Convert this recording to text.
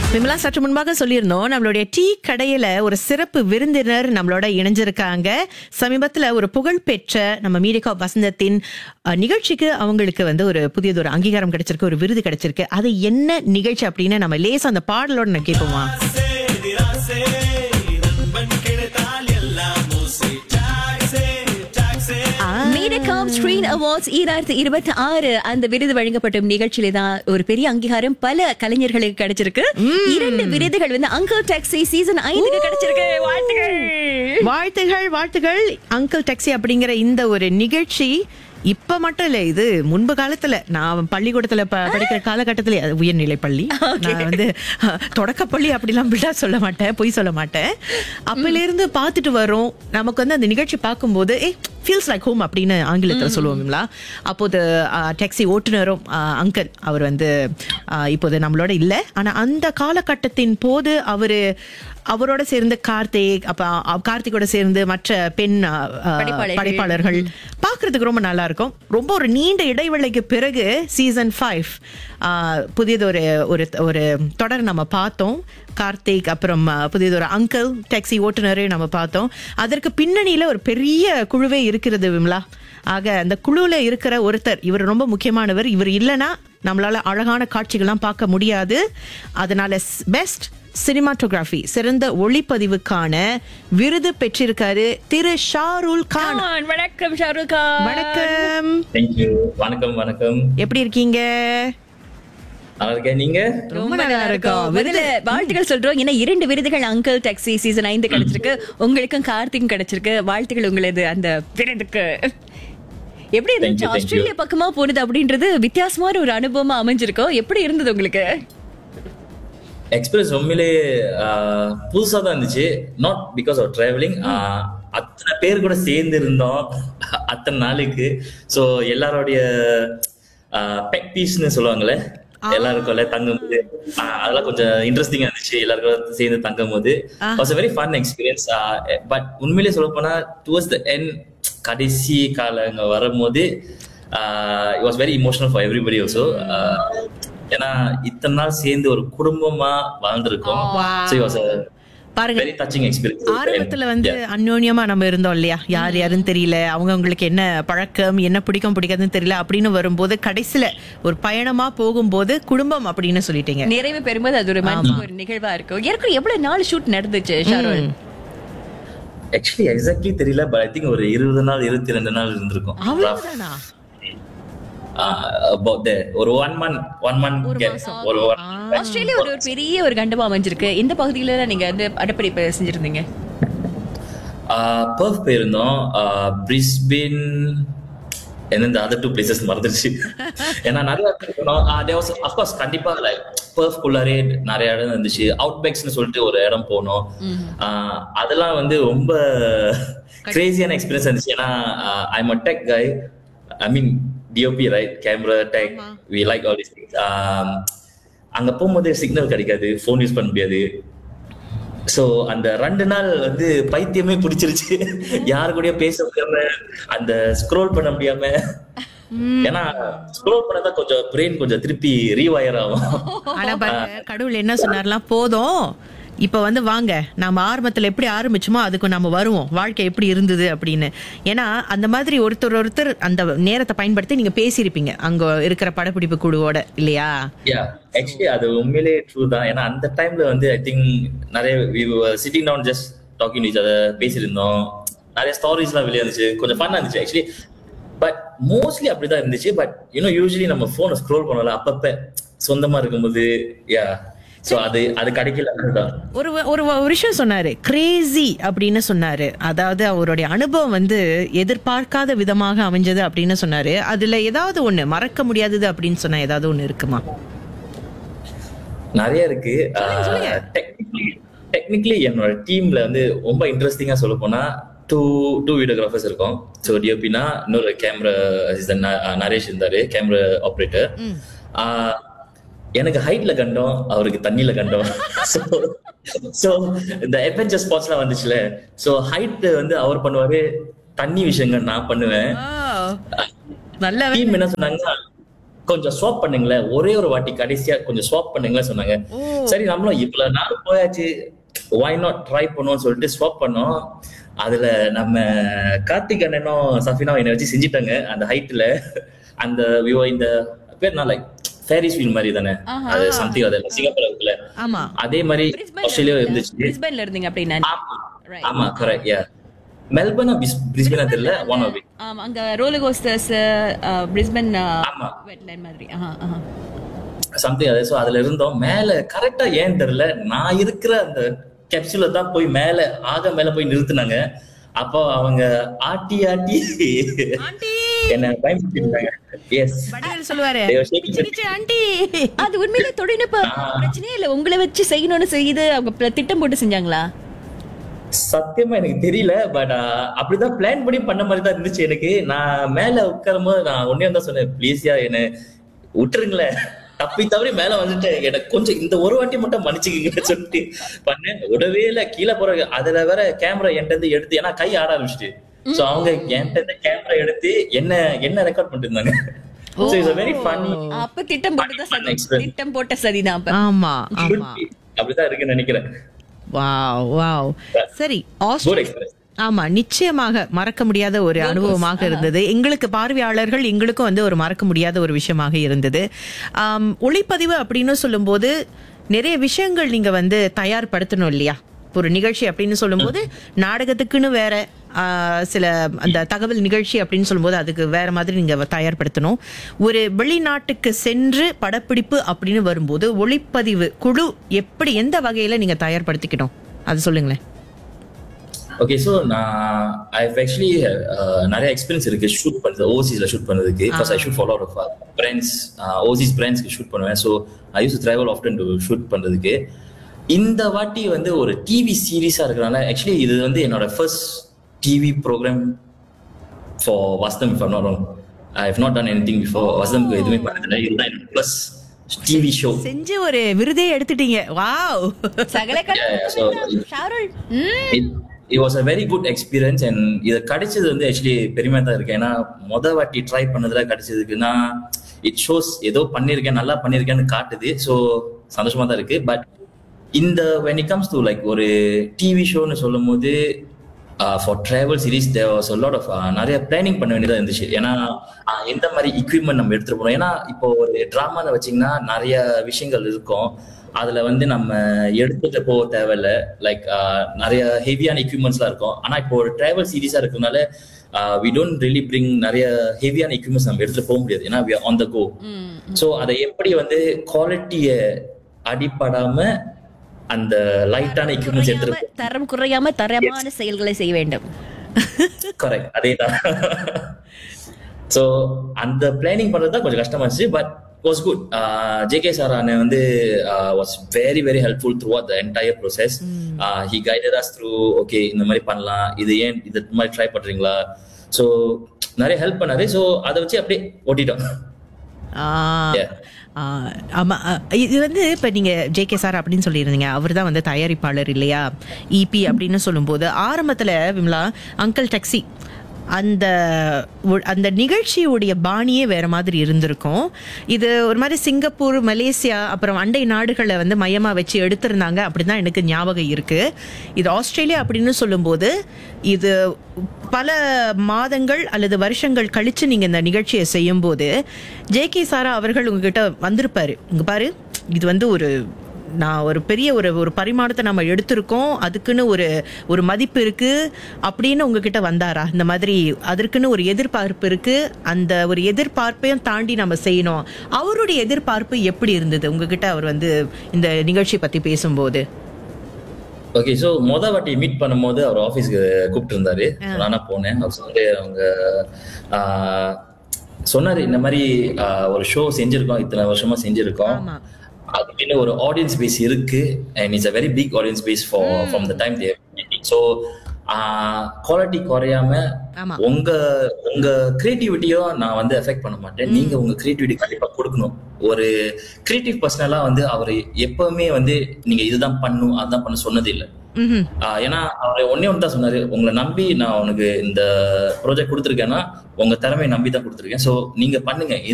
விமலா சற்று முன்பாக சொல்லியிருந்தோம் நம்மளுடைய டீ கடையில ஒரு சிறப்பு விருந்தினர் நம்மளோட இணைஞ்சிருக்காங்க சமீபத்துல ஒரு புகழ்பெற்ற நம்ம மீடிகா வசந்தத்தின் அஹ், நிகழ்ச்சிக்கு அவங்களுக்கு வந்து ஒரு புதியது ஒரு அங்கீகாரம் கிடைச்சிருக்கு ஒரு விருது கிடைச்சிருக்கு அது என்ன நிகழ்ச்சி அப்படின்னு நம்ம லேசா அந்த பாடலோட நான் கேட்போமா மீனகாம் ஸ்கிரீன் அவார்ட்ஸ் ஈராயிரத்தி இருபத்தி ஆறு அந்த விருது வழங்கப்படும் நிகழ்ச்சியில தான் ஒரு பெரிய அங்கீகாரம் பல கலைஞர்களுக்கு கிடைச்சிருக்கு இரண்டு விருதுகள் வந்து அங்கிள் டாக்ஸி சீசன் ஐந்துக்கு கிடைச்சிருக்கு வாழ்த்துக்கள் வாழ்த்துகள் வாழ்த்துகள் அங்கிள் டாக்ஸி அப்படிங்கிற இந்த ஒரு நிகழ்ச்சி இப்ப மட்டும் இல்ல இது முன்பு காலத்துல நான் பள்ளிக்கூடத்துல ப- படிக்கிற காலகட்டத்துல அது உயர்நிலை பள்ளி நான் வந்து அஹ், தொடக்கப்பள்ளி அப்படிலாம் விழா சொல்ல மாட்டேன் பொய் சொல்ல மாட்டேன் அப்பல இருந்து பார்த்துட்டு வரோம் நமக்கு வந்து அந்த நிகழ்ச்சி பார்க்கும்போது ஏ ஃபீல்ஸ் லைக் ஹோம் அப்படின்னு ஆங்கிலத்தில் சொல்லுவோம்ங்களா அப்போது டாக்ஸி ஓட்டுநரும் அங்கிள் அவர் வந்து அஹ், இப்போது நம்மளோட இல்லை ஆனா அந்த காலகட்டத்தின் போது அவரு அவரோட சேர்ந்து கார்த்திக் அப்ப அ- கார்த்திகோட சேர்ந்து மற்ற பெண் அஹ், அஹ், படைப்பாளர்கள். படைப்பாளர்கள் பார்க்கிறதுக்கு ரொம்ப நல்லா இருக்கும் ரொம்ப ஒரு நீண்ட இடைவேளைக்கு பிறகு சீசன் ஃபைவ் புதியது ஒரு ஒரு ஒரு தொடர் நம்ம பார்த்தோம் கார்த்திக் அப்புறம் அஹ், புதியது ஒரு அங்கிள் டாக்ஸி ஓட்டுநரை நம்ம பார்த்தோம் அதற்கு பின்னணியில ஒரு பெரிய குழுவே இருக்கிறது விமலா ஆக அந்த குழுல இருக்கிற ஒருத்தர் இவர் ரொம்ப முக்கியமானவர் இவர் இல்லைன்னா நம்மளால அழகான காட்சிகள்லாம் பார்க்க முடியாது அதனால பெஸ்ட் சினிமாட்டோகிராஃபி சிறந்த ஒளிப்பதிவுக்கான விருது பெற்றிருக்காரு திரு ஷாருல் கான் ஆன், வணக்கம் ஷாருக் கான் வணக்கம் தேங்க்யூ வணக்கம் வணக்கம் எப்படி இருக்கீங்க நல்லா இருக்கேன் நீங்க ரொம்ப நல்லா இருக்கும் முதல்ல வாழ்த்துக்கள் சொல்றோம் ஏன்னா இரண்டு விருதுகள் அங்கிள் டாக்ஸி சீசன் ஐந்து கிடைச்சிருக்கு உங்களுக்கும் கார்த்திக்கும் கிடைச்சிருக்கு வாழ்த்துக்கள் உங்களது அந்த விருதுக்கு எப்படி இருந்துச்சு Thank you, thank you. Australia பக்கமா போனது அப்படின்றது வித்தியாசமான ஒரு அனுபவமா அமைஞ்சிருக்கும் எப்படி இருந்தது உங்களுக்கு எக்ஸ்பிரஸ் உண்மையிலே ஆஹ், புதுசா தான் இருந்துச்சு நாட் பிகாஸ் ஆஃப் டிராவலிங் அத்தனை பேர் கூட சேர்ந்து இருந்தோம் அத்தனை நாளுக்கு ஸோ எல்லாரோடைய பெக் பீஸ்னு சொல்லுவாங்கல்ல எல்லாருக்கும்ல தங்கும் போது ஆஹ், அதெல்லாம் கொஞ்சம் இன்ட்ரெஸ்டிங்கா இருந்துச்சு எல்லாருக்கும் சேர்ந்து தங்கும் போது was very fun experience but உண்மையிலேயே சொல்ல போனா டுவர்ட்ஸ் த என் கடைசி காலங்க வரும்போது it was very emotional for everybody also ஏன்னா இத்தனை நாள் சேர்ந்து ஒரு குடும்பமா வாழ்ந்திருக்கோம் ஸோ இட் வாஸ் பாருங்க வெரி டச்சிங் எக்ஸ்பீரியன்ஸ் ஆரம்பத்துல வந்து அந்யோன்யமா நம்ம இருந்தோம் இல்லையா யார் யாருன்னு தெரியல அவங்க அவங்களுக்கு என்ன பழக்கம் என்ன பிடிக்கும் பிடிக்காதுன்னு தெரியல அப்படின்னு வரும்போது கடைசியில ஒரு பயணமா போகும்போது குடும்பம் அப்படின்னு சொல்லிட்டீங்க நிறைவு பெறும்போது அது ஒரு மனசுக்கு ஒரு நிகழ்வா இருக்கும் ஏற்கனவே எவ்வளவு நாள் ஷூட் நடந்துச்சு ஷாருல் ஆக்சுவலி எக்ஸாக்ட்லி தெரியல பட் ஐ திங்க் ஒரு இருபது நாள் இருபத்தி ரெண்டு நாள் இருந்திருக்கும் அவ்வளவுதானா அபவுட் ஒரு ஒன் மந்த் ஒன் மந்த் ஒரு one ஆஸ்திரேலியா ஒரு ஒரு பெரிய ஒரு கண்டமா அமைஞ்சிருக்கு இந்த பகுதியில தான் நீங்க வந்து அடப்படிப்பு செஞ்சிருந்தீங்க பர்ஃப் போயிருந்தோம் பிரிஸ்பின் எந்தெந்த அதர் டூ பிளேசஸ் மறந்துருச்சு ஏன்னா நிறைய அஃப்கோர்ஸ் கண்டிப்பா லைக் பர்ஃப் குள்ளாரே நிறைய இடம் இருந்துச்சு அவுட் பேக்ஸ்னு சொல்லிட்டு ஒரு இடம் போனோம் ஆஹ் அதெல்லாம் வந்து ரொம்ப கிரேசியான எக்ஸ்பீரியன்ஸ் இருந்துச்சு ஏன்னா I am tech guy I mean DOP right camera tech we like all this things அங்க போகும்போது சிக்னல் கிடைக்காது ஃபோன் யூஸ் பண்ண முடியாது சோ அந்த ரெண்டு நாள் வந்து பைத்தியமே பிடிச்சிருச்சு யாரு கூடயும் பேச முடியாம அந்த ஸ்க்ரோல் பண்ண முடியாம ஏன்னா ஸ்க்ரோல் பண்ணதான் கொஞ்சம் பிரெயின் கொஞ்சம் திருப்பி ரீவயர் ஆகும் ஆனா பாருங்க கடவுள் என்ன சொன்னார்லாம் போதும் இப்ப வந்து வாங்க நாம ஆரம்பத்துல எப்படி ஆரம்பிச்சோமோ அதுக்கு நம்ம வருவோம் வாழ்க்கை எப்படி இருந்தது அப்படின்னு ஏன்னா அந்த மாதிரி ஒருத்தர் ஒருத்தர் அந்த நேரத்தை பயன்படுத்தி நீங்க பேசியிருப்பீங்க அங்க இருக்கிற படப்பிடிப்பு குழுவோட இல்லையா யா ஆக்சுவலி அது உண்மையிலே ட்ரூ தான் ஏன்னா அந்த டைம்ல வந்து ஐ திங்க் நிறைய sitting down just talking each அதை பேசியிருந்தோம் நிறைய ஸ்டாரிஸ்லாம் வெளியே இருந்துச்சு கொஞ்சம் ஃபன்னா இருந்துச்சு ஆக்சுவலி பட் மோஸ்ட்லி அப்படிதான் இருந்துச்சு பட் யூனோ யூஸ்வலி நம்ம ஃபோனை ஸ்க்ரோல் பண்ணல அப்பப்ப சொந்தமா இருக்கும்போது யா சோ அது அது கிடைக்கல அதுதான் ஒரு ஒரு ஒரு விஷயம் சொன்னாரு கிரேசி அப்படின்னு சொன்னாரு அதாவது அவருடைய அனுபவம் வந்து எதிர்பார்க்காத விதமாக அமைஞ்சது அப்படின்னு சொன்னாரு அதுல ஏதாவது ஒண்ணு மறக்க முடியாதது அப்படின்னு சொன்னா ஏதாவது ஒண்ணு இருக்குமா நிறைய இருக்கு டெக்னிக்கலி என்னோட டீம்ல வந்து ரொம்ப இன்ட்ரெஸ்டிங்கா சொல்ல போனா டூ டூ வீடியோகிராஃபர்ஸ் இருக்கும் ஸோ டிஓபினா இன்னொரு கேமரா நரேஷ் இருந்தாரு கேமரா ஆப்ரேட்டர் எனக்கு ஹைட்ல கண்டோம் அவருக்கு தண்ணியில கண்டோம் ஸோ இந்த அட்வென்ச்சர் ஸ்பாட்ஸ்லாம் வந்துச்சுல ஸோ ஹைட் வந்து அவர் பண்ணுவாரு தண்ணி விஷயங்கள் நான் பண்ணுவேன் நல்ல டீம் என்ன சொன்னாங்க கொஞ்சம் ஸ்வாப் பண்ணுங்களேன் ஒரே ஒரு வாட்டி கடைசியா கொஞ்சம் ஸ்வாப் பண்ணுங்களேன் சொன்னாங்க சரி நம்மளும் இவ்வளவு நாள் போயாச்சு வாய் நாட் ட்ரை பண்ணுவோம்னு சொல்லிட்டு ஸ்வாப் பண்ணோம் அதுல நம்ம கார்த்திக் அண்ணனும் சஃபினாவும் என்னை வச்சு செஞ்சுட்டாங்க அந்த ஹைட்ல அந்த விவோ இந்த பேர் நான் லைக் ஃபேரிஸ் வீல் மாதிரி தானே அது சம்திங் அது சிங்கப்பூர் இருக்குல்ல ஆமா அதே மாதிரி ஆஸ்திரேலியா இருந்துச்சு பிரிஸ்பேன்ல இருந்தீங்க அப்படின்னா ஆமா ஆமா கரெக்ட் யா மெல்பர்னா பிரிஸ்பேனா தெரியல ஒன் ஆஃப் இட் ஆமா அங்க ரோலர் கோஸ்டர்ஸ் பிரிஸ்பேன் ஆமா வெட்லேண்ட் மாதிரி ஆஹா, ஆஹா. சம்திங் அதே ஸோ அதுல இருந்தோம் மேல கரெக்டா ஏன் தெரியல நான் இருக்கிற அந்த கேப்சூல தான் போய் மேல ஆக மேல போய் நிறுத்துனாங்க அப்போ அவங்க ஆட்டி ஆட்டி ஆண்டி என்ன பயன்படுத்திருந்தாங்க எஸ் வடிவேல் சொல்லுவாரு They were shaking "பிச்சு, பிச்சு, ஆண்டி அது உண்மையிலே தொழில்நுட்ப பிரச்சனையே இல்ல உங்களை வச்சு செய்யணும்னு செய்து அவங்க pl- திட்டம் போட்டு செஞ்சாங்களா சத்தியமா எனக்கு தெரியல பட் அப்படிதான் பிளான் பண்ணி பண்ண மாதிரி தான் இருந்துச்சு எனக்கு நான் மேல உட்காரும் போது நான் ஒன்னே தான் சொன்னேன் ப்ளீஸ்யா என்ன விட்டுருங்களேன் தப்பி தவறி மேல வந்துட்டேன் எனக்கு கொஞ்சம் இந்த ஒரு வாட்டி மட்டும் மன்னிச்சுக்கீங்கன்னு சொல்லிட்டு பண்ணேன் விடவே இல்ல கீழே போற அதுல வேற கேமரா என்கிட்ட இருந்து எடுத்து ஏன்னா கை ஆட ஆரம்பிச்சிட்டு சோ அவங்க என்கிட்ட இருந்து கேமரா எடுத்து என்ன என்ன ரெக்கார்ட் பண்ணிட்டு இருந்தாங்க So it's a very funny அப்ப திட்டம் போட்டு தான் சதி Experience. திட்டம் போட்ட சதிதான் அப்ப ஆமா ஆமா அப்படிதான் இருக்குன்னு நினைக்கிறேன் வாவ் வாவ் சரி குட் ஆஸ்திரேலியா எக்ஸ்பீரியன்ஸ் ஆமா நிச்சயமாக மறக்க முடியாத ஒரு அனுபவமாக இருந்தது எங்களுக்கு பார்வையாளர்கள் எங்களுக்கும் வந்து ஒரு மறக்க முடியாத ஒரு விஷயமாக இருந்தது ஆம், ஒளிப்பதிவு அப்படின்னு சொல்லும்போது நிறைய விஷயங்கள் நீங்க வந்து தயார்படுத்தணும் இல்லையா ஒரு நிகழ்ச்சி அப்படின்னு சொல்லும்போது நாடகத்துக்குன்னு வேற ஆ, சில அந்த தகவல் நிகழ்ச்சி அப்படின்னு சொல்லும்போது அதுக்கு வேற மாதிரி நீங்க தயார்படுத்தணும் ஒரு வெளிநாட்டுக்கு சென்று படப்பிடிப்பு அப்படின்னு வரும்போது ஒளிப்பதிவு குழு எப்படி எந்த வகையில நீங்க தயார்படுத்திக்கணும் அது சொல்லுங்களேன் ஓகே ஸோ நான் ஐ ஆக்சுவலி நிறைய எக்ஸ்பீரியன்ஸ் இருக்கு ஷூட் பண்ணுறது ஓசிஸ்ல ஷூட் பண்ணதுக்கு first I shoot follow of brands Oasis பிராண்ட்ஸ்க்கு ஷூட் பண்ணுவேன் so I use travel often to shoot பண்ணுறதுக்கு இந்த வாட்டி வந்து ஒரு டிவி சீரீஸாக இருக்கிறனால ஆக்சுவலி இது வந்து என்னோட first TV program for Vastham if not wrong I have not done anything before வஸ்தம்க்கு எதுவுமே பண்ணதில்லை இதுதான் என்னோட ப்ளஸ் டிவி ஷோ செஞ்சு ஒரு விருதே எடுத்துட்டீங்க வாவ் சகல Yeah, so- Sharul it was a very good experience and இது கிடைச்சது வந்து ஆக்சுவலி பெருமையா தான் இருக்கு ஏன்னா மொத வாட்டி ட்ரை பண்ணதுல கிடைச்சதுக்குன்னா இட் ஷோஸ் ஏதோ பண்ணியிருக்கேன் நல்லா பண்ணியிருக்கேன்னு காட்டுது ஸோ சந்தோஷமா தான் இருக்கு பட் இந்த when it comes to like ஒரு டிவி ஷோன்னு சொல்லும் போது for travel series there was lot of நிறைய பிளானிங் பண்ண வேண்டியதா இருந்துச்சு ஏன்னா uh, எந்த மாதிரி equipment நம்ம எடுத்துட்டு போறோம் ஏன்னா இப்போ ஒரு ட்ராமான்னு வச்சீங்கன்னா நிறைய விஷயங்கள் இருக்கும் அதுல வந்து நம்ம எடுத்துட்டு போக தேவையில்ல லைக் நிறைய ஹெவியான எக்யூப்மெண்ட்ஸ்லாம் இருக்கும் ஆனா இப்போ ஒரு டிராவல் சீரீஸா இருக்கறனால வி டோன்ட் ரியலி பிரிங் நிறைய ஹெவியான எக்யூப்மெண்ட்ஸ் நம்ம எடுத்துட்டு போக முடியாது ஏன்னா ஆன் த கோ ஸோ அதை எப்படி வந்து குவாலிட்டிய அடிப்படாம அந்த லைட்டான எக்யூப்மெண்ட்ஸ் எடுத்துட்டு குறையாம, தரம் குறையாம தரமான செயல்களை செய்ய வேண்டும் கரெக்ட் அதேதான் ஸோ அந்த பிளானிங் பண்றது தான் கொஞ்சம் கஷ்டமா இருந்துச்சு but was good J K sir அண்ணன் வந்து was very very helpful through at the entire process he guided us through okay இந்த மாதிரி பண்ணலாம் இது ஏன் இது மாதிரி ட்ரை பண்றீங்களா ஸோ நிறைய ஹெல்ப் பண்ணாரு ஸோ அதை வச்சு அப்படியே ஓட்டிட்டோம் ஆ, Yeah. ஆ, ஆமா ஆ, இது வந்து இப்ப நீங்க ஜே கே சார் அப்படின்னு சொல்லியிருந்தீங்க அவர் தான் வந்து தயாரிப்பாளர் இல்லையா இபி அப்படின்னு சொல்லும்போது ஆரம்பத்துல விமலா அங்கிள் டாக்ஸி அந்த ஒ- அந்த நிகழ்ச்சியுடைய பாணியே வேற மாதிரி இருந்திருக்கும் இது ஒரு மாதிரி சிங்கப்பூர் மலேசியா அப்புறம் அண்டை நாடுகளை வந்து மையமா வச்சு எடுத்திருந்தாங்க அப்படின்னு தான் எனக்கு ஞாபகம் இருக்கு இது ஆஸ்திரேலியா அப்படின்னு சொல்லும்போது இது பல மாதங்கள் அல்லது வருஷங்கள் கழிச்சு நீங்க இந்த நிகழ்ச்சியை செய்யும்போது ஜே கே சாரா அவர்கள் உங்ககிட்ட வந்திருப்பாரு இங்க பாரு இது வந்து ஒரு நான் ஒரு பெரிய ஒரு ஒரு பரிமாணத்தை நம்ம எடுத்திருக்கோம் அதுக்குன்னு ஒரு ஒரு மதிப்பு இருக்கு அப்படின்னு உங்ககிட்ட வந்தாரா இந்த மாதிரி அதற்குன்னு ஒரு எதிர்பார்ப்பு இருக்கு அந்த ஒரு எதிர்பார்ப்பையும் தாண்டி நம்ம செய்யணும் அவருடைய எதிர்பார்ப்பு எப்படி இருந்தது உங்ககிட்ட அவர் வந்து இந்த நிகழ்ச்சி பத்தி பேசும்போது ஓகே ஸோ மொத வாட்டி மீட் பண்ணும்போது அவர் ஆஃபீஸ்க்கு கூப்பிட்டு இருந்தாரு நானா போனேன் அவர் வந்து அவங்க ஆஹ், சொன்னாரு இந்த மாதிரி ஆஹ், ஒரு ஷோ செஞ்சிருக்கோம் இத்தனை வருஷமா செஞ்சிருக்கோம் ஆமா. அதுக்குன்னு ஒரு ஆடியன்ஸ் பேஸ் இருக்கு and it's a very big audience base for from the time there so quality குறையாம ஆமா. உங்க உங்க கிரியேட்டிவிட்டியும் நான் வந்து எஃபெக்ட் பண்ண மாட்டேன் நீங்க உங்க கிரியேட்டிவிட்டி கண்டிப்பா கொடுக்கணும் ஒரு கிரியேட்டிவ் பர்சனலா வந்து அவர் எப்பவுமே வந்து நீங்க இதுதான் பண்ணும் அதுதான் பண்ண சொன்னது இல்லை ம்ஹும். ஆஹ் ஏன்னா அவர் ஒன்னே ஒன்று தான் சொன்னாரு உங்களை நம்பி நான் உனக்கு இந்த ப்ராஜெக்ட் கொடுத்துருக்கேன்னா உங்க திறமையை நம்பி தான் கொடுத்துருக்கேன் ஸோ நீங்க பண்ணுங்க